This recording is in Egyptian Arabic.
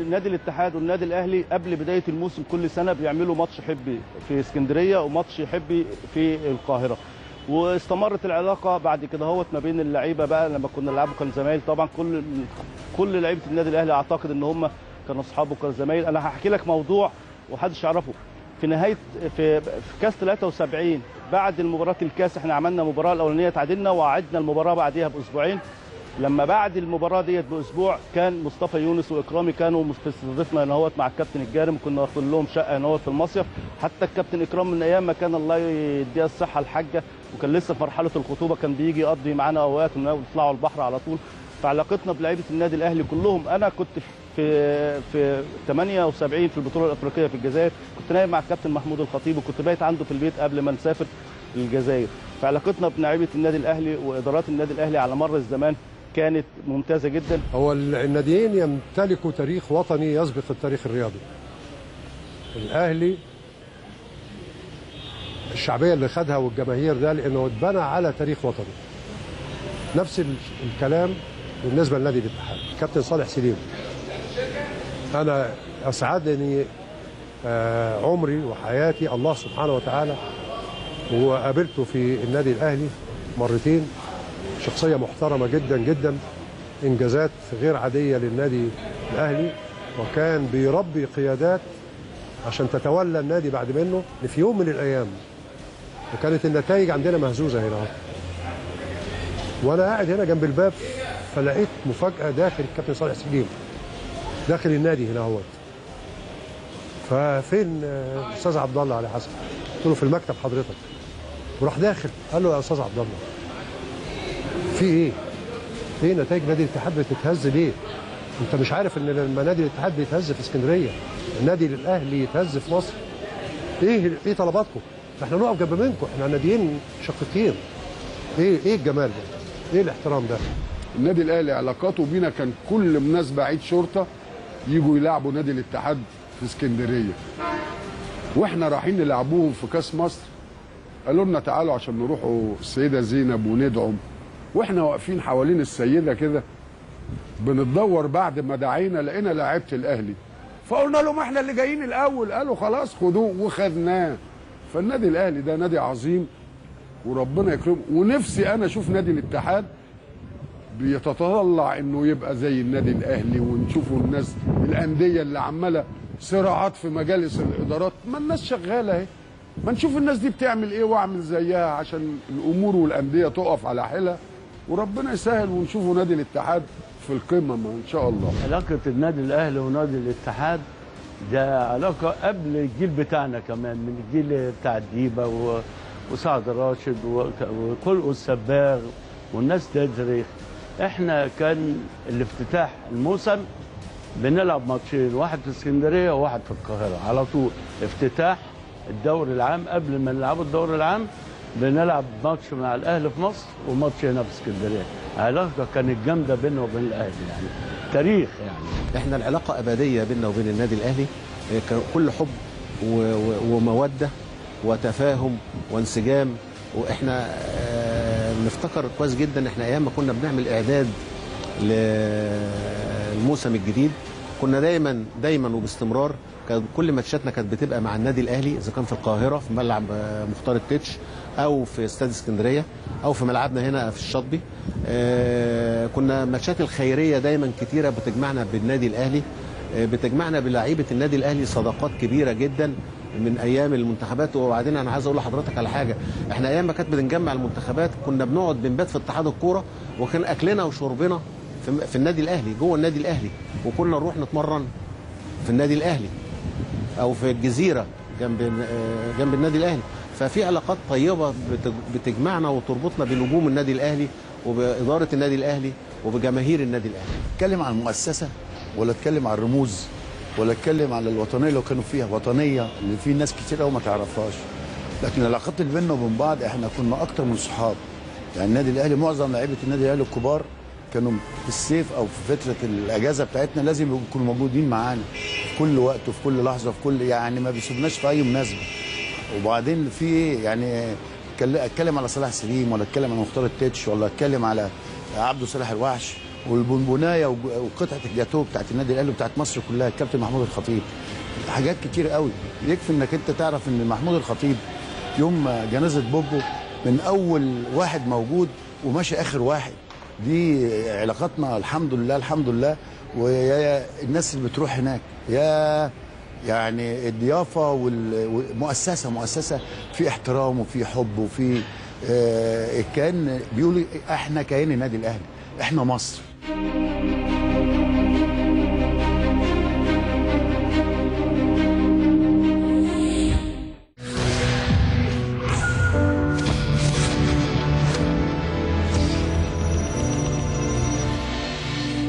نادي الاتحاد والنادي الاهلي قبل بدايه الموسم كل سنه بيعملوا ماتش حبي في اسكندريه وماتش حبي في القاهره واستمرت العلاقه بعد كده هوت ما بين اللعيبه بقى لما كنا نلعبوا كان زمايل طبعا كل كل لعيبه النادي الاهلي اعتقد ان هم كانوا اصحاب وكانوا زمايل انا هحكي لك موضوع ومحدش يعرفه في نهايه في في كاس 73 بعد المباراه الكاس احنا عملنا المباراه الاولانيه تعادلنا وعدنا المباراه بعديها باسبوعين لما بعد المباراه ديت باسبوع كان مصطفى يونس واكرامي كانوا مستضيفنا هنا هوت مع الكابتن الجارم كنا واخدين لهم شقه هنا هوت في المصيف حتى الكابتن اكرام من ايام ما كان الله يديها الصحه الحاجه وكان لسه في مرحله الخطوبه كان بيجي يقضي معانا اوقات ونطلعوا البحر على طول فعلاقتنا بلعيبه النادي الاهلي كلهم انا كنت في في 78 في البطوله الافريقيه في الجزائر كنت نايم مع الكابتن محمود الخطيب وكنت بايت عنده في البيت قبل ما نسافر للجزائر فعلاقتنا بلعيبه النادي الاهلي وادارات النادي الاهلي على مر الزمان كانت ممتازه جدا هو الناديين يمتلكوا تاريخ وطني يسبق التاريخ الرياضي الاهلي الشعبيه اللي خدها والجماهير ده لانه اتبنى على تاريخ وطني نفس ال- الكلام بالنسبه لنادي الاتحاد كابتن صالح سليم انا اسعدني آه، عمري وحياتي الله سبحانه وتعالى وقابلته في النادي الاهلي مرتين شخصيه محترمه جدا جدا انجازات غير عاديه للنادي الاهلي وكان بيربي قيادات عشان تتولى النادي بعد منه في يوم من الايام وكانت النتائج عندنا مهزوزه هنا وانا قاعد هنا جنب الباب فلقيت مفاجاه داخل الكابتن صالح سليم داخل النادي هنا اهوت ففين آه، الاستاذ عبد الله علي حسن قلت له في المكتب حضرتك وراح داخل قال له يا استاذ عبد الله في ايه؟ ايه نتائج نادي الاتحاد بتتهز ليه؟ انت مش عارف ان لما نادي الاتحاد بيتهز في اسكندريه النادي الاهلي يتهز في مصر ايه ايه طلباتكم؟ احنا نقف جنب منكم احنا ناديين شقيقين ايه ايه الجمال ده؟ ايه الاحترام ده؟ النادي الاهلي علاقاته بينا كان كل مناسبه عيد شرطه يجوا يلعبوا نادي الاتحاد في اسكندريه واحنا رايحين نلعبوهم في كاس مصر قالوا لنا تعالوا عشان نروحوا السيده زينب وندعم واحنا واقفين حوالين السيده كده بنتدور بعد ما دعينا لقينا لعيبه الاهلي فقلنا لهم احنا اللي جايين الاول قالوا خلاص خدوه وخدناه فالنادي الاهلي ده نادي عظيم وربنا يكرمه ونفسي انا اشوف نادي الاتحاد بيتطلع انه يبقى زي النادي الاهلي ونشوفوا الناس الانديه اللي عماله صراعات في مجالس الادارات ما الناس شغاله اهي ما نشوف الناس دي بتعمل ايه واعمل زيها عشان الامور والانديه تقف على حيلها وربنا يسهل ونشوفوا نادي الاتحاد في القمه ما ان شاء الله علاقة النادي الأهلي ونادي الاتحاد ده علاقة قبل الجيل بتاعنا كمان من الجيل بتاع الديبة و- وسعد راشد وك- وكل والسباغ والناس ده تاريخ احنا كان الافتتاح الموسم بنلعب ماتشين واحد في اسكندرية وواحد في القاهرة على طول افتتاح الدوري العام قبل ما نلعبوا الدوري العام بنلعب ماتش مع الاهلي في مصر وماتش هنا في اسكندريه علاقه كانت جامده بيننا وبين الاهلي يعني تاريخ يعني احنا العلاقه ابديه بيننا وبين النادي الاهلي إيه، كان كل حب و- و- وموده وتفاهم وانسجام واحنا آه، نفتكر كويس جدا احنا ايام ما كنا بنعمل اعداد للموسم الجديد كنا دايما دايما وباستمرار كان كل ماتشاتنا كانت بتبقى مع النادي الاهلي اذا كان في القاهره في ملعب آه، مختار التتش او في استاد اسكندريه او في ملعبنا هنا في الشاطبي آه، كنا ماتشات الخيريه دايما كتيره بتجمعنا بالنادي الاهلي آه، بتجمعنا بلعيبه النادي الاهلي صداقات كبيره جدا من ايام المنتخبات وبعدين انا عايز اقول لحضرتك على حاجه احنا ايام ما كانت بنجمع المنتخبات كنا بنقعد بنبات في اتحاد الكوره وكان اكلنا وشربنا في, في النادي الاهلي جوه النادي الاهلي وكنا نروح نتمرن في النادي الاهلي او في الجزيره جنب آه، جنب النادي الاهلي ففي علاقات طيبه بت- بتجمعنا وتربطنا بنجوم النادي الاهلي وباداره النادي الاهلي وبجماهير النادي الاهلي اتكلم عن المؤسسه ولا اتكلم عن الرموز ولا اتكلم على الوطنيه اللي كانوا فيها وطنيه اللي في ناس كتير قوي ما تعرفهاش لكن العلاقات اللي بيننا وبين بعض احنا كنا اكتر من صحاب يعني النادي الاهلي معظم لعيبه النادي الاهلي الكبار كانوا في الصيف او في فتره الاجازه بتاعتنا لازم يكونوا موجودين معانا في كل وقت وفي كل لحظه في كل يعني ما بيسيبناش في اي مناسبه وبعدين في ايه يعني اتكل- اتكلم على صلاح سليم ولا اتكلم على مختار التتش ولا اتكلم على عبده صالح الوحش والبونبونايه وج- وقطعه الجاتوه بتاعت النادي الاهلي وبتاعت مصر كلها الكابتن محمود الخطيب حاجات كتير قوي يكفي انك انت تعرف ان محمود الخطيب يوم جنازه بوبو من اول واحد موجود وماشي اخر واحد دي علاقاتنا الحمد لله الحمد لله ويا الناس اللي بتروح هناك يا يعني الضيافه والمؤسسه مؤسسه في احترام وفي حب وفي آه، كان بيقولوا احنا كيان النادي الاهلي احنا مصر